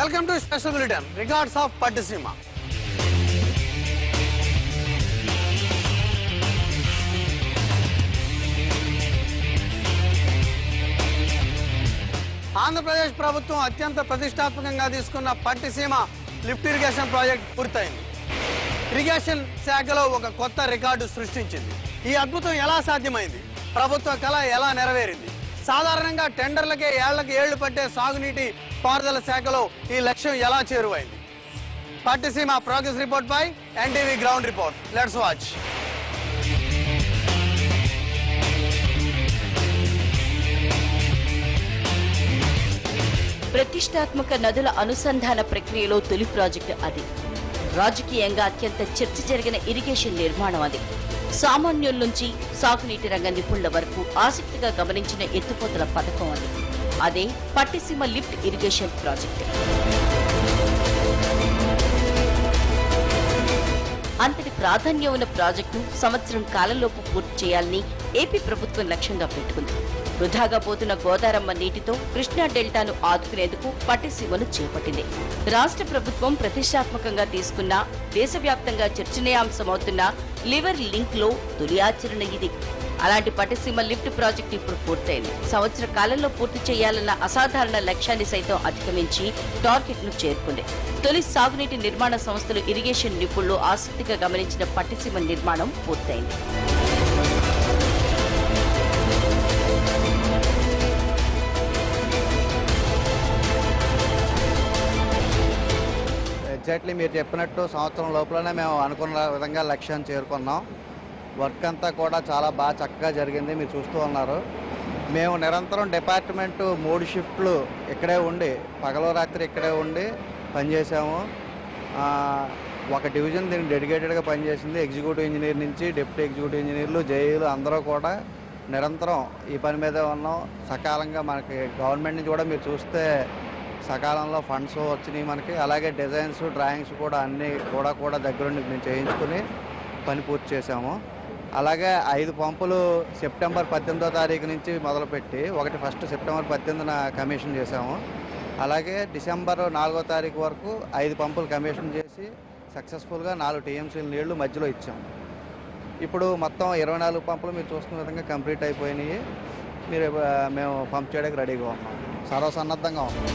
welcome to special bulletin records of Pattiseema Andhra Pradesh ప్రభుత్వం అత్యంత ప్రతిష్టాత్మకంగా తీసుకున్న పట్టిసీమ లిఫ్ట్ ఇరిగేషన్ ప్రాజెక్ట్ పూర్తయింది ఇరిగేషన్ శాఖలో ఒక కొత్త రికార్డు సృష్టించింది ఈ అద్భుతం ఎలా సాధ్యమైంది ప్రభుత్వ కళ ఎలా నెరవేరింది సాధారణంగా టెండర్లకే ఏళ్లకు ఏళ్లు పట్టే సాగునీటి పారుదల శాఖలో ఈ లక్ష్యం ఎలా చేరువైంది పట్టిసీమ ప్రోగ్రెస్ రిపోర్ట్ పై NTV ground report let's watch ప్రతిష్టాత్మక నదుల అనుసంధాన ప్రక్రియలో తొలి ప్రాజెక్టు అది రాజకీయంగా అత్యంత చర్చ జరిగిన ఇరిగేషన్ నిర్మాణం అది సామాన్యుల నుంచి సాగునీటి రంగ నిపుణుల వరకు ఆసక్తిగా గమనించిన ఎత్తుపోతల పథకం అది అదే పట్టిసీమ లిఫ్ట్ ఇరిగేషన్ ప్రాజెక్టు అంతటి ప్రాధాన్యం ఉన్న ప్రాజెక్టును సంవత్సరం కాలంలోపు పూర్తి చేయాలని ఏపీ ప్రభుత్వం లక్ష్యంగా పెట్టుకుంది వృధాగా పోతున్న గోదారమ్మ నీటితో కృష్ణా డెల్టాను ఆదుకునేందుకు పట్టిసీమను చేపట్టింది రాష్ట్ర ప్రభుత్వం ప్రతిష్టాత్మకంగా తీసుకున్న దేశవ్యాప్తంగా చర్చనీయాంశమవుతున్న లివర్ లింక్ లో తొలి ఆచరణ ఇది అలాంటి పట్టిసీమ లిఫ్ట్ ప్రాజెక్టు ఇప్పుడు పూర్తయింది సంవత్సర కాలంలో పూర్తి చేయాలన్న అసాధారణ లక్ష్యాన్ని సైతం అధిగమించి టార్గెట్ ను చేరుకుంది తొలి సాగునీటి నిర్మాణ సంస్థలు ఇరిగేషన్ నిపుణులు ఆసక్తిగా గమనించిన పట్టిసీమ నిర్మాణం పూర్తయింది ఎగ్జాక్ట్లీ మీరు చెప్పినట్టు సంవత్సరం లోపలనే మేము అనుకున్న విధంగా లక్ష్యాన్ని చేరుకున్నాం వర్క్ అంతా కూడా చాలా బాగా చక్కగా జరిగింది మీరు చూస్తూ ఉన్నారు మేము నిరంతరం డిపార్ట్మెంట్ మూడు షిఫ్ట్లు ఇక్కడే ఉండి పగలో రాత్రి ఇక్కడే ఉండి పనిచేసాము ఆ, ఒక డివిజన్ దీనికి డెడికేటెడ్గా పనిచేసింది ఎగ్జిక్యూటివ్ ఇంజనీర్ నుంచి డిప్యూటీ ఎగ్జిక్యూటివ్ ఇంజనీర్లు జేఈలు అందరూ కూడా నిరంతరం ఈ పని మీదే ఉన్నాం సకాలంగా మనకి గవర్నమెంట్ నుంచి కూడా మీరు చూస్తే సకాలంలో ఫండ్స్ వచ్చినాయి మనకి అలాగే డిజైన్స్ డ్రాయింగ్స్ కూడా అన్నీ కూడా కూడా దగ్గరుండి మేము చేయించుకుని పని పూర్తి చేసాము అలాగే ఐదు పంపులు సెప్టెంబర్ పద్దెనిమిదో తారీఖు నుంచి మొదలుపెట్టి ఒకటి ఫస్ట్ సెప్టెంబర్ పద్దెనిమిదిన కమిషన్ చేసాము అలాగే డిసెంబర్ నాలుగో తారీఖు వరకు ఐదు పంపులు కమిషన్ చేసి సక్సెస్ఫుల్గా నాలుగు టీఎంసీల నీళ్లు మధ్యలో ఇచ్చాము ఇప్పుడు మొత్తం ఇరవై నాలుగు పంపులు మీరు చూస్తున్న విధంగా కంప్లీట్ అయిపోయినాయి మీరు ఆ, మేము పంప్ చేయడానికి రెడీగా ఉన్నాం సర్వసన్నద్ధంగా ఉన్నాం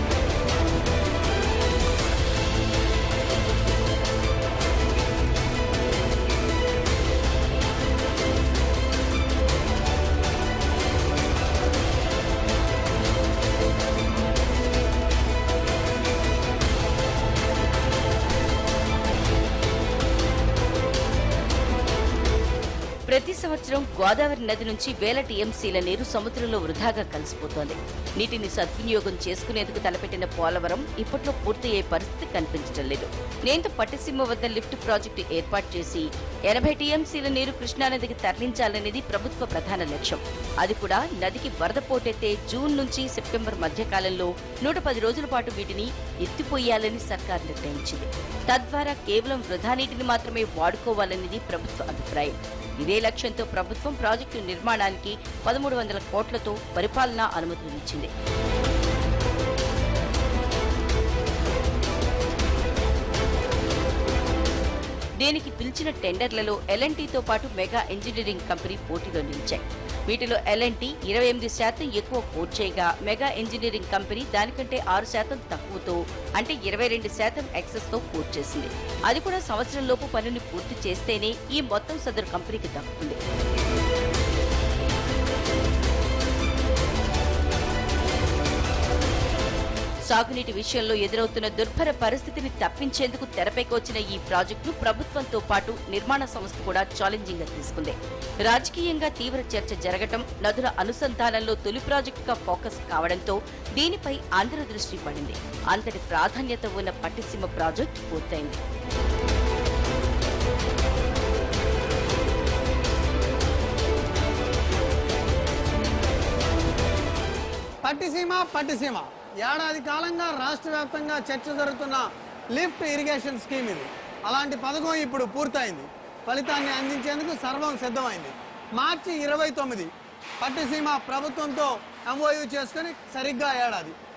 ప్రతి సంవత్సరం గోదావరి నది నుంచి వేల టీఎంసీల నీరు సముద్రంలో వృధాగా కలిసిపోతోంది నీటిని సద్వినియోగం చేసుకునేందుకు తలపెట్టిన పోలవరం ఇప్పట్లో పూర్తయ్యే పరిస్థితి కనిపించడం లేదు నేంతో పట్టిసీమ వద్ద లిఫ్ట్ ప్రాజెక్టు ఏర్పాటు చేసి ఎనభై టీఎంసీల నీరు కృష్ణానదికి తరలించాలనేది ప్రభుత్వ ప్రధాన లక్ష్యం అది కూడా నదికి వరద పోటెత్తే జూన్ నుంచి సెప్టెంబర్ మధ్య కాలంలో నూట పది రోజుల పాటు వీటిని ఎత్తిపోయాలని సర్కార్ నిర్ణయించింది తద్వారా కేవలం వృధా నీటిని మాత్రమే వాడుకోవాలనేది ప్రభుత్వ అభిప్రాయం ఇదే లక్ష్యంతో ప్రభుత్వం ప్రాజెక్టు నిర్మాణానికి పదమూడు వందల కోట్లతో పరిపాలనా అనుమతులు ఇచ్చింది దీనికి పిలిచిన టెండర్లలో ఎల్ఎన్టీతో పాటు మెగా ఇంజనీరింగ్ కంపెనీ పోటీలో నిలిచాయి వీటిలో ఎల్ఎన్టీ ఇరవై ఎనిమిది శాతం ఎక్కువ కోట్ చేయగా మెగా ఇంజనీరింగ్ కంపెనీ దానికంటే ఆరు శాతం తక్కువతో అంటే ఇరవై రెండు శాతం ఎక్సెస్ తో కోట్ చేసింది అది కూడా సంవత్సరం లోపు పనిని పూర్తి చేస్తేనే ఈ మొత్తం సదరు కంపెనీకి దక్కుతుంది సాగునీటి విషయంలో ఎదురవుతున్న దుర్భర పరిస్థితిని తప్పించేందుకు తెరపైకి వచ్చిన ఈ ప్రాజెక్టును ప్రభుత్వంతో పాటు నిర్మాణ సంస్థ కూడా ఛాలెంజింగ్ గా తీసుకుంది రాజకీయంగా తీవ్ర చర్చ జరగటం నదుల అనుసంధానంలో తొలి ప్రాజెక్టుగా ఫోకస్ కావడంతో దీనిపై అందరి దృష్టి పడింది అంతటి ప్రాధాన్యత ఉన్న పట్టిసీమ ప్రాజెక్టు పూర్తయింది పట్టిసీమ పట్టిసీమ ఏడాది కాలంగా రాష్ట్ర వ్యాప్తంగా చర్చ జరుగుతున్న లిఫ్ట్ ఇరిగేషన్ స్కీమ్ ఇది అలాంటి పథకం ఇప్పుడు పూర్తయింది ఫలితాన్ని అందించేందుకు సర్వం సిద్ధమైంది మార్చి ఇరవై తొమ్మిది పట్టిసీమ ప్రభుత్వంతో ఎంఓయూ చేసుకుని సరిగ్గా ఏడాది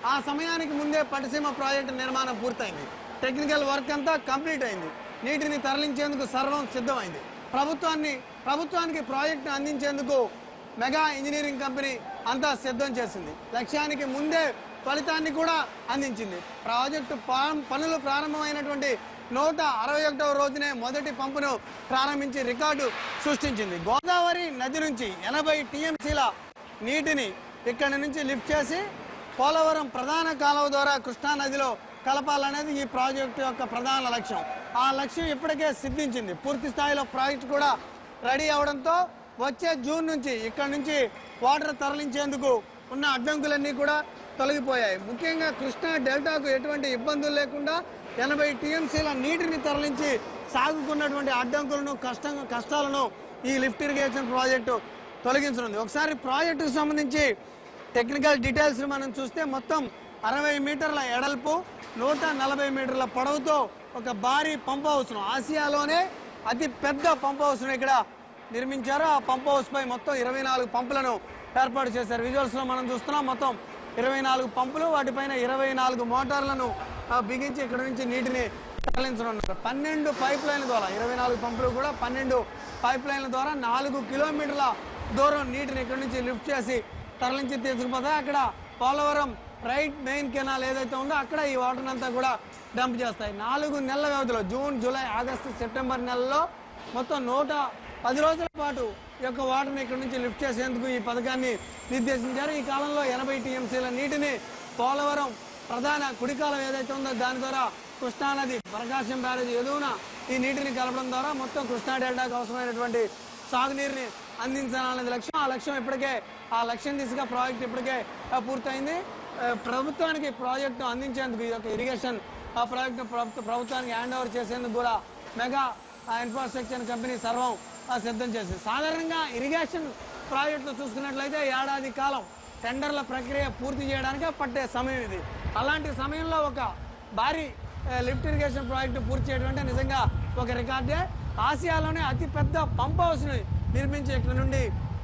ఆ సమయానికి ముందే పట్టిసీమ ప్రాజెక్టు నిర్మాణం పూర్తయింది టెక్నికల్ వర్క్ అంతా కంప్లీట్ అయింది నీటిని తరలించేందుకు సర్వం సిద్ధమైంది ప్రభుత్వాన్ని ప్రభుత్వానికి ప్రాజెక్టును అందించేందుకు మెగా ఇంజనీరింగ్ కంపెనీ అంతా సిద్ధం చేసింది లక్ష్యానికి ముందే ఫలితాన్ని కూడా అందించింది ప్రాజెక్టు పా- పనులు ప్రారంభమైనటువంటి నూట అరవై ఒకటవ రోజునే మొదటి పంపును ప్రారంభించి రికార్డు సృష్టించింది గోదావరి నది నుంచి ఎనభై టీఎంసీల నీటిని ఇక్కడి నుంచి లిఫ్ట్ చేసి పోలవరం ప్రధాన కాలువ ద్వారా కృష్ణా నదిలో కలపాలనేది ఈ ప్రాజెక్టు యొక్క ప్రధాన లక్ష్యం ఆ లక్ష్యం ఇప్పటికే సిద్ధించింది పూర్తి స్థాయిలో ప్రాజెక్టు కూడా రెడీ అవడంతో వచ్చే జూన్ నుంచి ఇక్కడ నుంచి వాటర్ తరలించేందుకు ఉన్న అడ్డంకులన్నీ కూడా తొలగిపోయాయి ముఖ్యంగా కృష్ణా డెల్టాకు ఎటువంటి ఇబ్బందులు లేకుండా ఎనభై టీఎంసీల నీటిని తరలించి సాగుకున్నటువంటి అడ్డంకులను కష్టం కష్టాలను ఈ లిఫ్ట్ ఇరిగేషన్ ప్రాజెక్టు తొలగించనుంది ఒకసారి ప్రాజెక్టుకు సంబంధించి టెక్నికల్ డీటెయిల్స్ మనం చూస్తే మొత్తం అరవై మీటర్ల ఎడల్పు నూట నలభై మీటర్ల పొడవుతో ఒక భారీ పంప్ హౌస్ను ఆసియాలోనే అతి పెద్ద పంప్ హౌస్ను ఇక్కడ నిర్మించారు ఆ పంప్ హౌస్ పై మొత్తం ఇరవై నాలుగు పంపులను ఏర్పాటు చేశారు విజువల్స్ లో మనం చూస్తున్నాం మొత్తం ఇరవై నాలుగు పంపులు వాటిపైన ఇరవై నాలుగు మోటార్లను ఆ, బిగించి ఇక్కడ నుంచి నీటిని తరలించనున్నారు పన్నెండు పైప్ లైన్ల ద్వారా ఇరవై నాలుగు పంపులు కూడా పన్నెండు పైప్ లైన్ల ద్వారా నాలుగు కిలోమీటర్ల దూరం నీటిని ఇక్కడ నుంచి లిఫ్ట్ చేసి తరలించి తీసుకుపోతాయి అక్కడ పోలవరం రైట్ మెయిన్ కెనాల్ ఏదైతే ఉందో అక్కడ ఈ వాటర్ అంతా కూడా డంప్ చేస్తాయి నాలుగు నెలల వ్యవధిలో జూన్ జూలై ఆగస్టు సెప్టెంబర్ నెలలో మొత్తం నూట పది రోజుల పాటు ఈ యొక్క వాటర్ని ఇక్కడ నుంచి లిఫ్ట్ చేసేందుకు ఈ పథకాన్ని నిర్దేశించారు ఈ కాలంలో ఎనభై టీఎంసీల నీటిని పోలవరం ప్రధాన కుడికాలం ఏదైతే ఉందో దాని ద్వారా కృష్ణానది ప్రకాశం బ్యారేజ్ ఎదువున ఈ నీటిని కలపడం ద్వారా మొత్తం కృష్ణా డెల్టాకు అవసరమైనటువంటి సాగునీరుని అందించాలనేది లక్ష్యం ఆ లక్ష్యం ఇప్పటికే ఆ లక్ష్యం దిశగా ప్రాజెక్ట్ ఇప్పటికే ఆ, పూర్తయింది ఆ, ప్రభుత్వానికి ప్రాజెక్టు అందించేందుకు ఈ యొక్క ఇరిగేషన్ ఆ ప్రాజెక్టు ప్రభుత్వ ప్రభుత్వానికి హ్యాండ్ ఓవర్ చేసేందుకు కూడా మెగా ఇన్ఫ్రాస్ట్రక్చర్ కంపెనీ సర్వం ఆ, సిద్ధం చేసింది సాధారణంగా ఇరిగేషన్ ప్రాజెక్టులు చూసుకున్నట్లయితే ఏడాది కాలం టెండర్ల ప్రక్రియ పూర్తి చేయడానికి పట్టే సమయం ఇది అలాంటి సమయంలో ఒక భారీ ఆ, లిఫ్ట్ ఇరిగేషన్ ప్రాజెక్టు పూర్తి చేయడం అంటే నిజంగా ఒక రికార్డే ఆసియాలోనే అతి పెద్ద పంప్ హౌస్ని నిర్మించి ఇక్కడ నుండి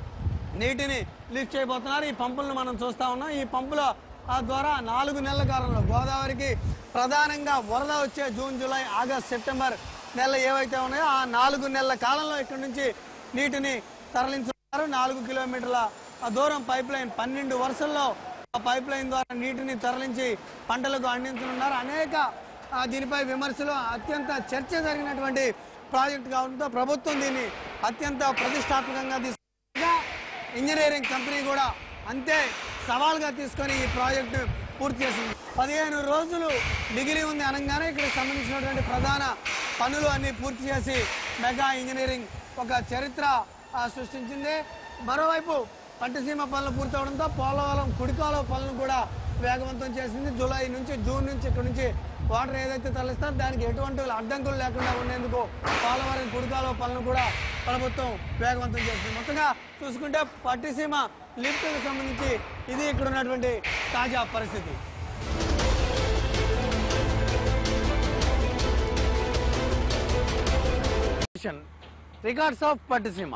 నీటిని లిఫ్ట్ చేయబోతున్నారు ఈ పంపులను మనం చూస్తా ఉన్నాం ఈ పంపుల ఆ ద్వారా నాలుగు నెలల కాలంలో గోదావరికి ప్రధానంగా వరద వచ్చే జూన్ జూలై ఆగస్ట్ సెప్టెంబర్ నెలలు ఏవైతే ఉన్నాయో ఆ నాలుగు నెలల కాలంలో ఇక్కడ నుంచి నీటిని తరలించున్నారు నాలుగు కిలోమీటర్ల ఆ దూరం పైప్ లైన్ పన్నెండు వరుసల్లో ఆ పైప్ లైన్ ద్వారా నీటిని తరలించి పంటలకు అందించనున్నారు అనేక ఆ, దీనిపై విమర్శలు అత్యంత చర్చ జరిగినటువంటి ప్రాజెక్ట్ కావడంతో ప్రభుత్వం దీన్ని అత్యంత ప్రతిష్టాత్మకంగా తీసుకు ఇంజనీరింగ్ కంపెనీ కూడా అంతే సవాల్గా తీసుకొని ఈ ప్రాజెక్టు పూర్తి చేసింది పదిహేను రోజులు మిగిలి ఉంది అనగానే ఇక్కడికి సంబంధించినటువంటి ప్రధాన పనులు అన్ని పూర్తి చేసి మెగా ఇంజనీరింగ్ ఒక చరిత్ర ఆ, సృష్టించింది మరోవైపు పట్టిసీమ పనులు పూర్తవడంతో పోలవరం కుడికాలువ పనులను కూడా వేగవంతం చేసింది జూలై నుంచి జూన్ నుంచి ఇక్కడ నుంచి వాటర్ ఏదైతే తరలిస్తారో దానికి ఎటువంటి అడ్డంకులు లేకుండా ఉండేందుకు పోలవరం కుడికాలువ పనులను కూడా ప్రభుత్వం వేగవంతం చేస్తుంది మొత్తంగా చూసుకుంటే పట్టిసీమ లిఫ్ట్కి సంబంధించి ఇది ఇక్కడ ఉన్నటువంటి తాజా పరిస్థితి రికార్డ్స్ ఆఫ్ పట్టిసీమ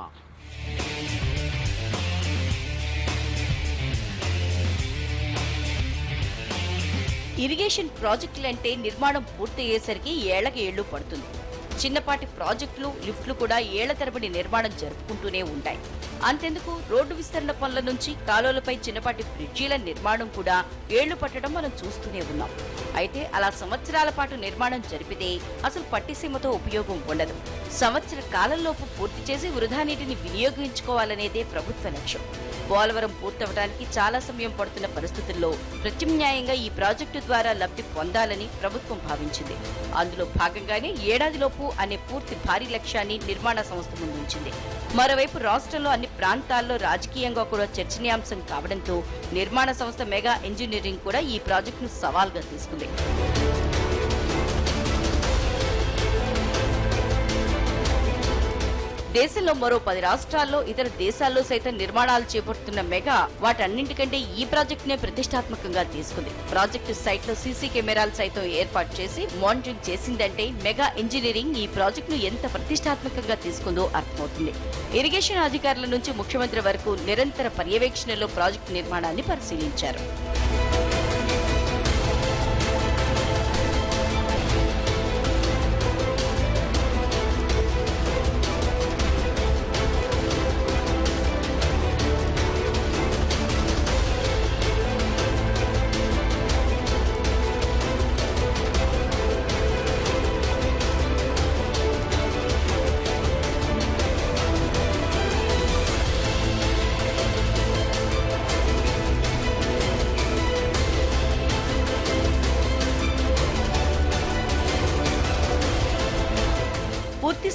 ఇరిగేషన్ ప్రాజెక్టులంటే నిర్మాణం పూర్తయ్యేసరికి ఏళ్లకి ఏళ్లు పడుతుంది చిన్నపాటి ప్రాజెక్టులు లిఫ్ట్లు కూడా ఏళ్ల తరబడి నిర్మాణం జరుపుకుంటూనే ఉంటాయి అంతెందుకు రోడ్డు విస్తరణ పనుల నుంచి కాలువలపై చిన్నపాటి బ్రిడ్జీల నిర్మాణం కూడా ఏళ్లు పట్టడం మనం చూస్తూనే ఉన్నాం అయితే అలా సంవత్సరాల పాటు నిర్మాణం జరిపితే అసలు పట్టిసీమతో ఉపయోగం ఉండదు సంవత్సర కాలంలోపు పూర్తి చేసి వృధా నీటిని వినియోగించుకోవాలనేదే ప్రభుత్వ లక్ష్యం పోలవరం పూర్తవడానికి చాలా సమయం పడుతున్న పరిస్థితుల్లో ప్రత్యామ్నాయంగా ఈ ప్రాజెక్టు ద్వారా లబ్ధి పొందాలని ప్రభుత్వం భావించింది అందులో భాగంగానే ఏడాదిలోపు అనే పూర్తి భారీ లక్ష్యాన్ని నిర్మాణ సంస్థ ముందుంచింది మరోవైపు రాష్ట్రంలో అన్ని ప్రాంతాల్లో రాజకీయంగా కూడా చర్చనీయాంశం కావడంతో నిర్మాణ సంస్థ మెగా ఇంజనీరింగ్ కూడా ఈ ప్రాజెక్టును సవాల్గా తీసుకుంది దేశంలో మరో పది రాష్ట్రాల్లో ఇతర దేశాల్లో సైతం నిర్మాణాలు చేపడుతున్న మెగా వాటన్నింటికంటే ఈ ప్రాజెక్టునే ప్రతిష్టాత్మకంగా తీసుకుంది ప్రాజెక్టు సైట్ లో సీసీ కెమెరాలు సైతం ఏర్పాటు చేసి మానిటరింగ్ చేసిందంటే మెగా ఇంజనీరింగ్ ఈ ప్రాజెక్టును ఎంత ప్రతిష్టాత్మకంగా తీసుకుందో అర్థమవుతుంది ఇరిగేషన్ అధికారుల నుంచి ముఖ్యమంత్రి వరకు నిరంతర పర్యవేక్షణలో ప్రాజెక్టు నిర్మాణాన్ని పరిశీలించారు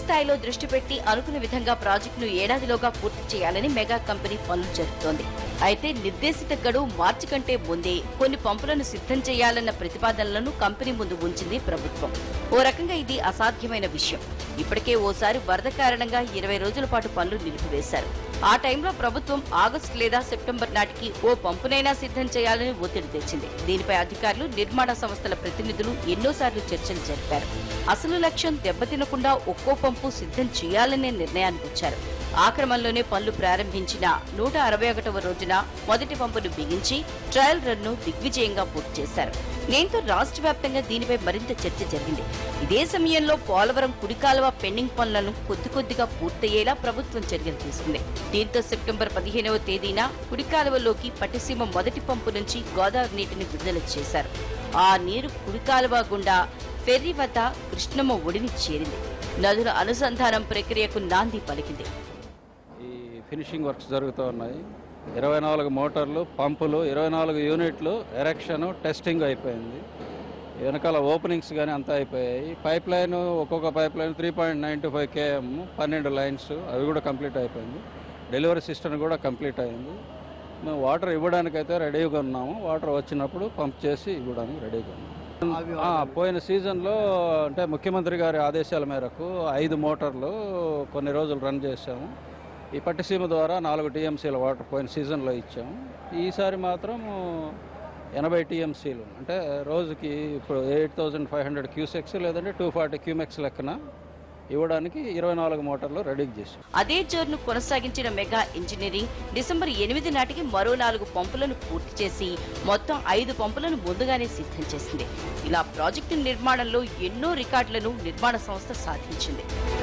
స్థాయిలో దృష్టి పెట్టి అనుకున్న విధంగా ప్రాజెక్టును ఏడాదిలోగా పూర్తి చేయాలని మెగా కంపెనీ పనులు జరుపుతోంది అయితే నిర్దేశిత గడువు మార్చి కంటే ముందే కొన్ని పంపులను సిద్ధం చేయాలన్న ప్రతిపాదనలను కంపెనీ ముందు ఉంచింది ప్రభుత్వం ఓ రకంగా ఇది అసాధ్యమైన విషయం ఇప్పటికే ఓసారి వరద కారణంగా ఇరవై రోజుల పాటు పనులు నిలిపివేశారు ఆ టైంలో ప్రభుత్వం ఆగస్టు లేదా సెప్టెంబర్ నాటికి ఓ పంపునైనా సిద్ధం చేయాలని ఒత్తిడి తెచ్చింది దీనిపై అధికారులు నిర్మాణ సంస్థల ప్రతినిధులు ఎన్నోసార్లు చర్చలు జరిపారు అసలు లక్ష్యం దెబ్బతినకుండా ఒక్కో పంపు సిద్ధం చేయాలనే నిర్ణయానికి వచ్చారు ఆ క్రమంలోనే పనులు ప్రారంభించిన నూట అరవై ఒకటవ రోజున మొదటి పంపును బిగించి ట్రయల్ రన్ ను దిగ్విజయంగా పూర్తి చేశారు దీంతో రాష్ట్ర వ్యాప్తంగా దీనిపై మరింత చర్చ జరిగింది ఇదే సమయంలో పోలవరం కుడికాలువ పెండింగ్ పనులను కొద్ది కొద్దిగా పూర్తయ్యేలా ప్రభుత్వం చర్యలు తీసుకుంది దీంతో సెప్టెంబర్ పదిహేనవ తేదీన కుడికాలువలోకి పట్టిసీమ మొదటి పంపు నుంచి గోదావరి నీటిని విడుదల చేశారు ఆ నీరు కుడికాలువ గుండా ఫెర్రీ వద్ద కృష్ణమ్మ ఒడిని చేరింది నదుల అనుసంధానం ప్రక్రియకు నాంది పలికింది ఈ ఫినిషింగ్ వర్క్స్ జరుగుతూ ఉన్నాయి ఇరవై నాలుగు మోటార్లు పంపులు ఇరవై నాలుగు యూనిట్లు ఎరెక్షన్ టెస్టింగ్ అయిపోయింది వెనకాల ఓపెనింగ్స్ కానీ అంతా అయిపోయాయి పైప్ లైన్ ఒక్కొక్క pipeline three point nine two five KM పన్నెండు లైన్స్ అవి కూడా కంప్లీట్ అయిపోయింది డెలివరీ సిస్టమ్ కూడా కంప్లీట్ అయింది మేము వాటర్ ఇవ్వడానికైతే రెడీగా ఉన్నాము వాటర్ వచ్చినప్పుడు పంప్ చేసి ఇవ్వడానికి రెడీగా ఉన్నాము ఆ, పోయిన సీజన్లో అంటే ముఖ్యమంత్రి గారి ఆదేశాల మేరకు ఐదు మోటార్లు కొన్ని రోజులు రన్ చేశాము ఈ పట్టిసీమ ద్వారా నాలుగు టీఎంసీల వాటర్ పోయిన సీజన్లో ఇచ్చాము ఈసారి మాత్రం ఎనభై టీఎంసీలు అంటే రోజుకి ఇప్పుడు eight thousand five hundred cusecs లేదంటే టూ ఫార్టీ క్యూమెక్స్ లెక్కన ఇవ్వడానికి ఇరవై నాలుగు మోటార్లు రెడీ చేసాం అదే జోరును కొనసాగించిన మెగా ఇంజనీరింగ్ డిసెంబర్ ఎనిమిది నాటికి మరో నాలుగు పంపులను పూర్తి చేసి మొత్తం ఐదు పంపులను ముందుగానే సిద్ధం చేసింది ఇలా ప్రాజెక్టు నిర్మాణంలో ఎన్నో రికార్డులను నిర్మాణ సంస్థ సాధించింది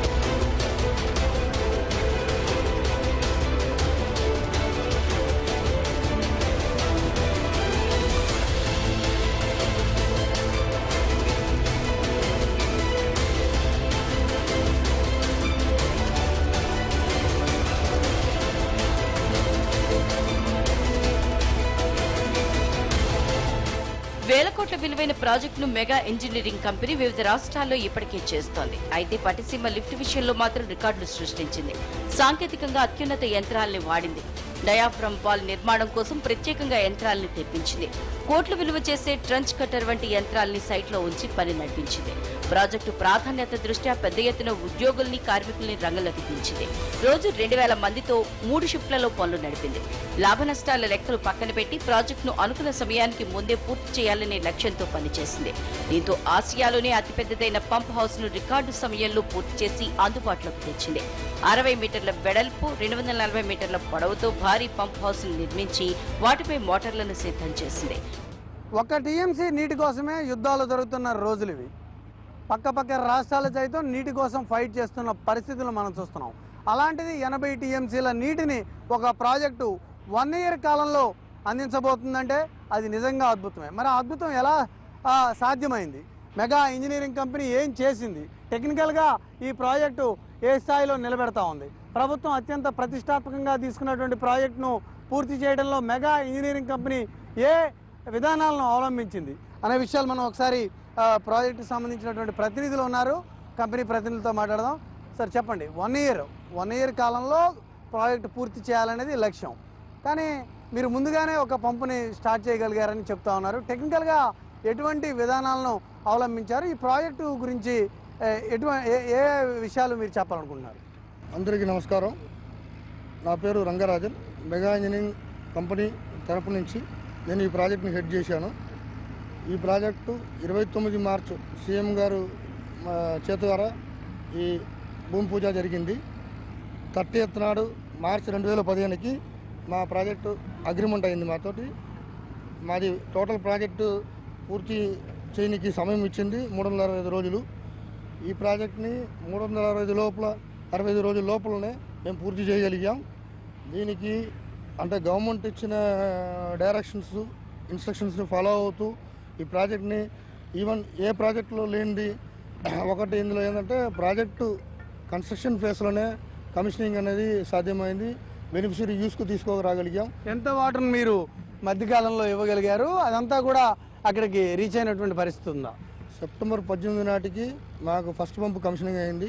వేల కోట్ల విలువైన ప్రాజెక్టును మెగా ఇంజనీరింగ్ కంపెనీ వివిధ రాష్ట్రాల్లో ఇప్పటికే చేస్తోంది అయితే పటిసీమ లిఫ్ట్ విషయంలో మాత్రం రికార్డులు సృష్టించింది సాంకేతికంగా అత్యున్నత యంత్రాల్ని వాడింది డయాఫ్రమ్ వాల్ నిర్మాణం కోసం ప్రత్యేకంగా యంత్రాల్ని తెప్పించింది కోట్లు విలువ చేసే ట్రంచ్ కట్టర్ వంటి యంత్రాల్ని సైట్లో ఉంచి పని నడిపించింది ప్రాజెక్టు ప్రాధాన్యత దృష్ట్యా పెద్ద ఎత్తున ఉద్యోగుల్ని కార్మికుల్ని రంగంలోకి దించింది రోజు రెండు వేల మందితో మూడు షిఫ్ట్లలో పనులు నడిపింది లాభ నష్టాల లెక్కలు పక్కన పెట్టి ప్రాజెక్టును అనుకున్న సమయానికి ముందే పూర్తి చేయాలనే లక్ష్యంతో పనిచేసింది దీంతో ఆసియాలోనే అతిపెద్దదైన పంప్ హౌస్ ను రికార్డు సమయంలో పూర్తి చేసి అందుబాటులోకి తెచ్చింది అరవై మీటర్ల వెడల్పు రెండు వందల నలభై మీటర్ల పొడవుతో భారీ పంప్ హౌస్ ను నిర్మించి వాటిపై మోటార్లను సిద్ధం చేసింది ఒక్క టీఎంసీ నీటి కోసమే యుద్ధాలు జరుగుతున్న రోజులు ఇవి పక్క పక్క రాష్ట్రాలు సైతం నీటి కోసం ఫైట్ చేస్తున్న పరిస్థితులు మనం చూస్తున్నాం అలాంటిది ఎనభై టీఎంసీల నీటిని ఒక ప్రాజెక్టు వన్ ఇయర్ కాలంలో అందించబోతుందంటే అది నిజంగా అద్భుతమే మరి ఆ అద్భుతం ఎలా ఆ, సాధ్యమైంది మెగా ఇంజనీరింగ్ కంపెనీ ఏం చేసింది టెక్నికల్గా ఈ ప్రాజెక్టు ఏ స్థాయిలో నిలబెడతా ఉంది ప్రభుత్వం అత్యంత ప్రతిష్టాత్మకంగా తీసుకున్నటువంటి ప్రాజెక్టును పూర్తి చేయడంలో మెగా ఇంజనీరింగ్ కంపెనీ ఏ విధానాలను అవలంబించింది అనే విషయాలు మనం ఒకసారి ఆ, ప్రాజెక్టుకి సంబంధించినటువంటి ప్రతినిధులు ఉన్నారు కంపెనీ ప్రతినిధులతో మాట్లాడదాం సార్ చెప్పండి వన్ ఇయర్ వన్ ఇయర్ కాలంలో ప్రాజెక్ట్ పూర్తి చేయాలనేది లక్ష్యం కానీ మీరు ముందుగానే ఒక పంపుని స్టార్ట్ చేయగలిగారని చెప్తా ఉన్నారు టెక్నికల్గా ఎటువంటి విధానాలను అవలంబించారు ఈ ప్రాజెక్టు గురించి ఎటువంటి ఏ విషయాలు మీరు చెప్పాలనుకుంటున్నారు అందరికీ నమస్కారం నా పేరు రంగరాజన్ మెగా ఇంజనీరింగ్ కంపెనీ తరపు నుంచి నేను ఈ ప్రాజెక్ట్ని హెడ్ చేశాను ఈ ప్రాజెక్టు ఇరవై తొమ్మిది మార్చు సీఎం గారు మా చేతి ద్వారా ఈ భూమి పూజ జరిగింది థర్టీ ఎత్ నాడు మార్చి రెండు వేల పదిహేనుకి మా ప్రాజెక్టు అగ్రిమెంట్ అయింది మాతోటి మాది టోటల్ ప్రాజెక్టు పూర్తి చేయనికి సమయం ఇచ్చింది మూడు వందల అరవై ఐదు రోజులు ఈ ప్రాజెక్ట్ని మూడు వందల అరవై ఐదు లోపల అరవై ఐదు రోజుల లోపలనే మేము పూర్తి చేయగలిగాం దీనికి అంటే గవర్నమెంట్ ఇచ్చిన డైరెక్షన్స్ ఇన్స్ట్రక్షన్స్ని ఫాలో అవుతూ ఈ ప్రాజెక్ట్ని ఈవెన్ ఏ ప్రాజెక్టులో లేనిది ఒకటి ఇందులో ఏంటంటే ప్రాజెక్టు కన్స్ట్రక్షన్ ఫేస్లోనే కమిషనింగ్ అనేది సాధ్యమైంది బెనిఫిషరీ యూస్కు తీసుకోరాగలిగాం ఎంత వాటర్ని మీరు మధ్యకాలంలో ఇవ్వగలిగారు అదంతా కూడా అక్కడికి రీచ్ అయినటువంటి పరిస్థితి ఉందా సెప్టెంబర్ పద్దెనిమిది నాటికి మాకు ఫస్ట్ పంపు కమిషనింగ్ అయింది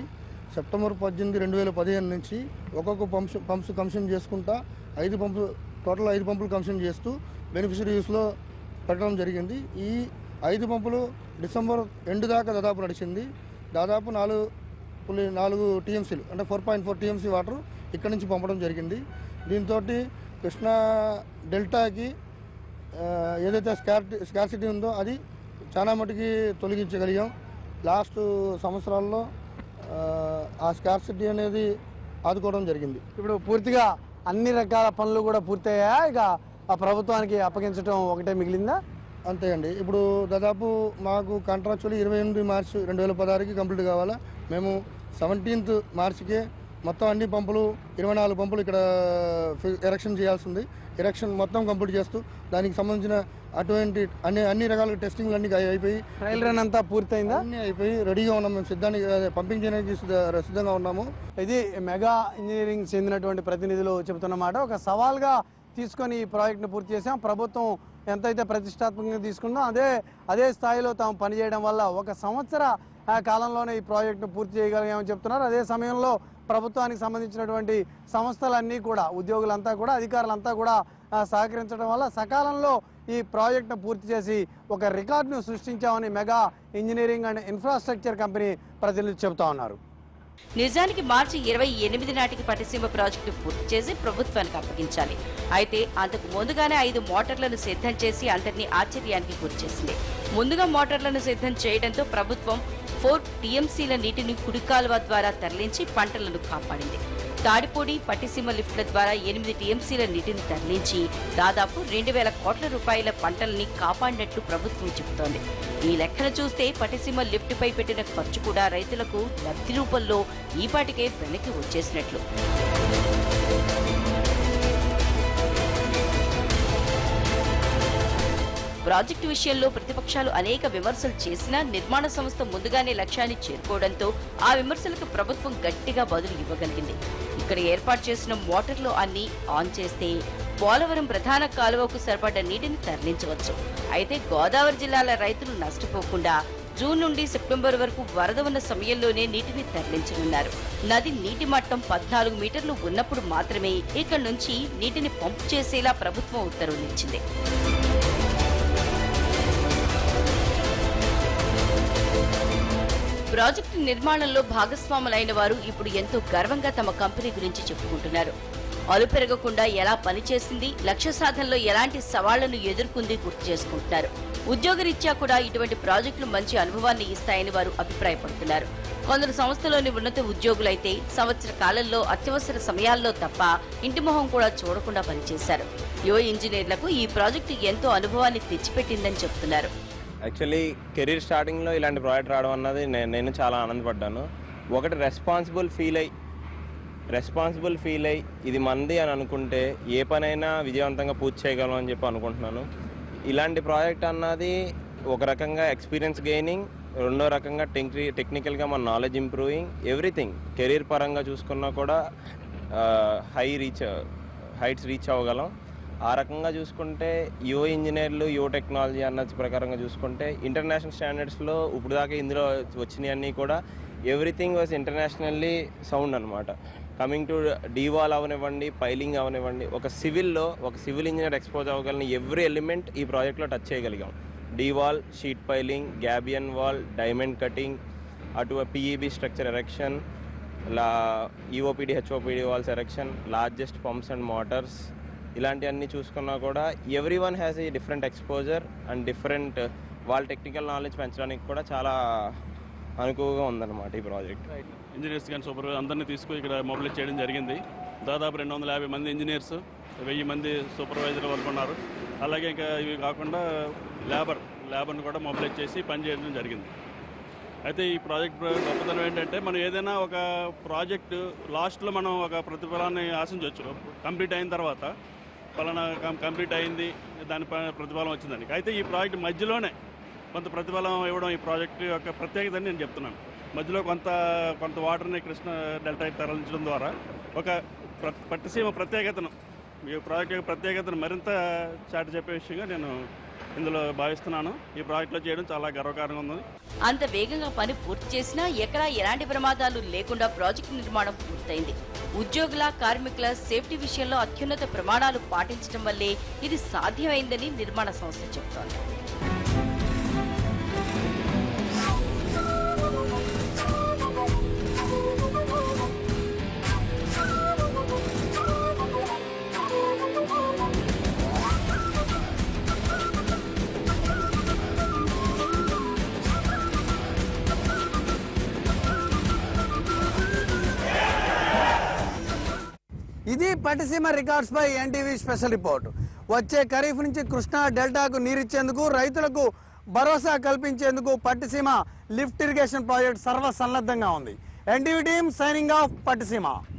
సెప్టెంబర్ పద్దెనిమిది రెండు వేల పదిహేను నుంచి ఒక్కొక్క పంప్స్ పంప్స్ కమిషన్ చేసుకుంటా ఐదు పంపులు టోటల్ ఐదు పంపులు కమిషన్ చేస్తూ బెనిఫిషరీస్లో పెట్టడం జరిగింది ఈ ఐదు పంపులు డిసెంబర్ ఎండ్ దాకా దాదాపు నడిచింది దాదాపు నాలుగు పులి- నాలుగు టీఎంసీలు అంటే four point four TMC water ఇక్కడ నుంచి పంపడం జరిగింది దీంతో కృష్ణా డెల్టాకి ఆ, ఏదైతే స్కార్టి స్కార్సిటీ ఉందో అది చాలా మటుకి తొలగించగలిగాం లాస్ట్ సంవత్సరాల్లో ఆ, ఆ స్కార్సిటీ అనేది ఆదుకోవడం జరిగింది ఇప్పుడు పూర్తిగా అన్ని రకాల పనులు కూడా పూర్తయ్యా ఇక ఆ ప్రభుత్వానికి అప్పగించడం ఒకటే మిగిలిందా అంతే అండి ఇప్పుడు దాదాపు మాకు కాంట్రాక్చువల్ ఇరవై ఎనిమిది మార్చి రెండు వేల పదహారుకి కంప్లీట్ కావాలా మేము సెవెంటీన్త్ మార్చికే మొత్తం అన్ని పంపులు ఇరవై నాలుగు పంపులు ఇక్కడ ఫి- ఎరక్షన్ చేయాల్సింది ఎరక్షన్ మొత్తం కంప్లీట్ చేస్తూ దానికి సంబంధించిన అటువంటి అన్ని అన్ని రకాల టెస్టింగ్లు అన్ని అయిపోయి ట్రయల్ రన్ అంతా పూర్తయిందా అన్నీ అయిపోయి రెడీగా ఉన్నాం మేము సిద్ధానికి అదే పంపింగ్ చేయడానికి సిద్ధ- సిద్ధంగా ఉన్నాము ఇది మెగా ఇంజనీరింగ్ చెందినటువంటి ప్రతినిధులు చెబుతున్నమాట ఒక సవాల్గా తీసుకొని ఈ ప్రాజెక్ట్ను పూర్తి చేశాం ప్రభుత్వం ఎంతైతే ప్రతిష్టాత్మకంగా తీసుకుందో అదే అదే స్థాయిలో తాము పనిచేయడం వల్ల ఒక సంవత్సర ఆ, కాలంలోనే ఈ ప్రాజెక్టును పూర్తి చేయగలిగామని చెప్తున్నారు అదే సమయంలో ప్రభుత్వానికి సంబంధించినటువంటి సంస్థలన్నీ కూడా ఉద్యోగులంతా కూడా అధికారులంతా కూడా ఆ, సహకరించడం వల్ల సకాలంలో ఈ ప్రాజెక్టును పూర్తి చేసి ఒక రికార్డును సృష్టించామని mega engineering and infrastructure company ప్రతినిధులు చెబుతా ఉన్నారు నిజానికి మార్చి ఇరవై ఎనిమిది నాటికి పట్టిసీమ ప్రాజెక్టు పూర్తి చేసి ప్రభుత్వానికి అప్పగించాలి అయితే అంతకు ముందుగానే ఐదు మోటార్లను సిద్ధం చేసి అందరినీ ఆశ్చర్యానికి గురిచేసింది ముందుగా మోటార్లను సిద్ధం చేయడంతో ప్రభుత్వం ఫోర్ టీఎంసీల నీటిని కుడికాలువ ద్వారా తరలించి పంటలను కాపాడింది తాడిపూడి పట్టిసీమ లిఫ్ట్ల ద్వారా ఎనిమిది టీఎంసీల నీటిని తరలించి దాదాపు రెండు వేల కోట్ల రూపాయల పంటల్ని కాపాడినట్లు ప్రభుత్వం చెబుతోంది ఈ లెక్కన చూస్తే పట్టిసీమ లిఫ్ట్పై పెట్టిన ఖర్చు కూడా రైతులకు లబ్ధి రూపంలో ఈపాటికే వెనక్కి వచ్చేసినట్లు ప్రాజెక్టు విషయంలో ప్రతిపక్షాలు అనేక విమర్శలు చేసినా నిర్మాణ సంస్థ ముందుగానే లక్ష్యాన్ని చేరుకోవడంతో ఆ విమర్శలకు ప్రభుత్వం గట్టిగా బదులు ఇవ్వగలిగింది ఇక్కడ ఏర్పాటు చేసిన మోటార్లు అన్ని ఆన్ చేస్తే పోలవరం ప్రధాన కాలువకు సరిపడ్డ నీటిని తరలించవచ్చు అయితే గోదావరి జిల్లాల రైతులు నష్టపోకుండా జూన్ నుండి సెప్టెంబర్ వరకు వరద ఉన్న సమయంలోనే నీటిని తరలించనున్నారు నది నీటి మట్టం పద్నాలుగు మీటర్లు ఉన్నప్పుడు మాత్రమే ఇక్కడి నుంచి నీటిని పంపు చేసేలా ప్రభుత్వం ఉత్తర్వులిచ్చింది ప్రాజెక్టు నిర్మాణంలో భాగస్వాములైన వారు ఇప్పుడు ఎంతో గర్వంగా తమ కంపెనీ గురించి చెప్పుకుంటున్నారు అలు పెరగకుండా ఎలా పనిచేసింది లక్ష్య సాధనలో ఎలాంటి సవాళ్లను ఎదుర్కొంది గుర్తు చేసుకుంటున్నారు ఉద్యోగరీత్యా కూడా ఇటువంటి ప్రాజెక్టులు మంచి అనుభవాన్ని ఇస్తాయని వారు అభిప్రాయపడుతున్నారు కొందరు సంస్థలోని ఉన్నత ఉద్యోగులైతే సంవత్సర కాలంలో అత్యవసర సమయాల్లో తప్ప ఇంటి మొహం కూడా చూడకుండా పనిచేశారు యువ ఇంజనీర్లకు ఈ ప్రాజెక్టు ఎంతో అనుభవాన్ని తెచ్చిపెట్టిందని చెబుతున్నారు యాక్చువల్లీ కెరీర్ స్టార్టింగ్లో ఇలాంటి ప్రాజెక్ట్ రావడం అన్నది నేను నేను చాలా ఆనందపడ్డాను ఒకటి రెస్పాన్సిబుల్ ఫీల్ అయ్యి రెస్పాన్సిబుల్ ఫీల్ అయ్యి ఇది మంది అని అనుకుంటే ఏ పనైనా విజయవంతంగా పూర్తి చేయగలం అని చెప్పి అనుకుంటున్నాను ఇలాంటి ప్రాజెక్ట్ అన్నది ఒక రకంగా ఎక్స్పీరియన్స్ గెయినింగ్ రెండో రకంగా టెక్ని టెక్నికల్గా మన నాలెడ్జ్ ఇంప్రూవింగ్ ఎవ్రీథింగ్ కెరీర్ పరంగా చూసుకున్నా కూడా హై రీచ్ హైట్స్ రీచ్ అవ్వగలం ఆ రకంగా చూసుకుంటే యువ ఇంజనీర్లు యువ టెక్నాలజీ అన్న ప్రకారంగా చూసుకుంటే ఇంటర్నేషనల్ స్టాండర్డ్స్లో ఇప్పుడు దాకా ఇందులో వచ్చినవన్నీ కూడా ఎవ్రీథింగ్ వాజ్ ఇంటర్నేషనల్లీ సౌండ్ అనమాట కమింగ్ టు డీవాల్ అవనివ్వండి పైలింగ్ అవనివ్వండి ఒక సివిల్లో ఒక సివిల్ ఇంజనీర్ ఎక్స్పోజ్ అవ్వగలిగిన ఎవ్రీ ఎలిమెంట్ ఈ ప్రాజెక్ట్లో టచ్ చేయగలిగాం D wall sheet piling gabion wall diamond cutting అటు పిఈబి స్ట్రక్చర్ ఎరెక్షన్ లా EOPD HOPD walls erection largest pumps and motors ఇలాంటివన్నీ చూసుకున్నా కూడా ఎవ్రీ వన్ హ్యాస్ ఈ డిఫరెంట్ ఎక్స్పోజర్ అండ్ డిఫరెంట్ వాళ్ళ టెక్నికల్ నాలెడ్జ్ పెంచడానికి కూడా చాలా అనుకువగా ఉందన్నమాట ఈ ప్రాజెక్ట్ ఇంజనీర్స్ కానీ సూపర్వైజర్ అందరినీ తీసుకుని ఇక్కడ మొబిలైజ్ చేయడం జరిగింది దాదాపు రెండు వందల యాభై మంది ఇంజనీర్స్ వెయ్యి మంది సూపర్వైజర్ వరకు ఉన్నారు అలాగే ఇంకా ఇవి కాకుండా లేబర్ లేబర్ని కూడా మొబిలైజ్ చేసి పనిచేయడం జరిగింది అయితే ఈ ప్రాజెక్ట్ గొప్పతనం ఏంటంటే మనం ఏదైనా ఒక ప్రాజెక్టు లాస్ట్లో మనం ఒక ప్రతిఫలాన్ని ఆశించవచ్చు కంప్లీట్ అయిన తర్వాత ఫలానా కం- కంప్లీట్ అయింది దాని ప- ప్రతిఫలం వచ్చిందని అయితే ఈ ప్రాజెక్ట్ మధ్యలోనే కొంత ప్రతిఫలం ఇవ్వడం ఈ ప్రాజెక్ట్ యొక్క ప్రత్యేకత అని నేను చెప్తున్నాను మధ్యలో కొంత కొంత వాటర్ని కృష్ణ డెల్టా తరలించడం ద్వారా ఒక ప్ర- పట్టిసీమ ప్రత్యేకతను ఈ ప్రాజెక్ట్ యొక్క ప్రత్యేకతను మరింత చాటి చెప్పే విషయంగా నేను ఇందులో భావిస్తున్నాను ఈ ప్రాజెక్టులో చేయడం చాలా గర్వకారంగా ఉంది అంత వేగంగా పని పూర్తి చేసినా ఎక్కడా ఎలాంటి ప్రమాదాలు లేకుండా ప్రాజెక్టు నిర్మాణం పూర్తయింది ఉద్యోగుల కార్మికుల సేఫ్టీ విషయంలో అత్యున్నత ప్రమాణాలు పాటించడం వల్లే ఇది సాధ్యమైందని నిర్మాణ సంస్థ చెబుతోంది ఇది పట్టిసీమ రికార్డ్స్ పై ఎన్టీవీ స్పెషల్ రిపోర్ట్ వచ్చే ఖరీఫ్ నుంచి కృష్ణా డెల్టాకు నీరిచ్చేందుకు రైతులకు భరోసా కల్పించేందుకు పట్టిసీమ లిఫ్ట్ ఇరిగేషన్ ప్రాజెక్ట్ సర్వసన్నద్ధంగా ఉంది NTV team signing off Pattiseema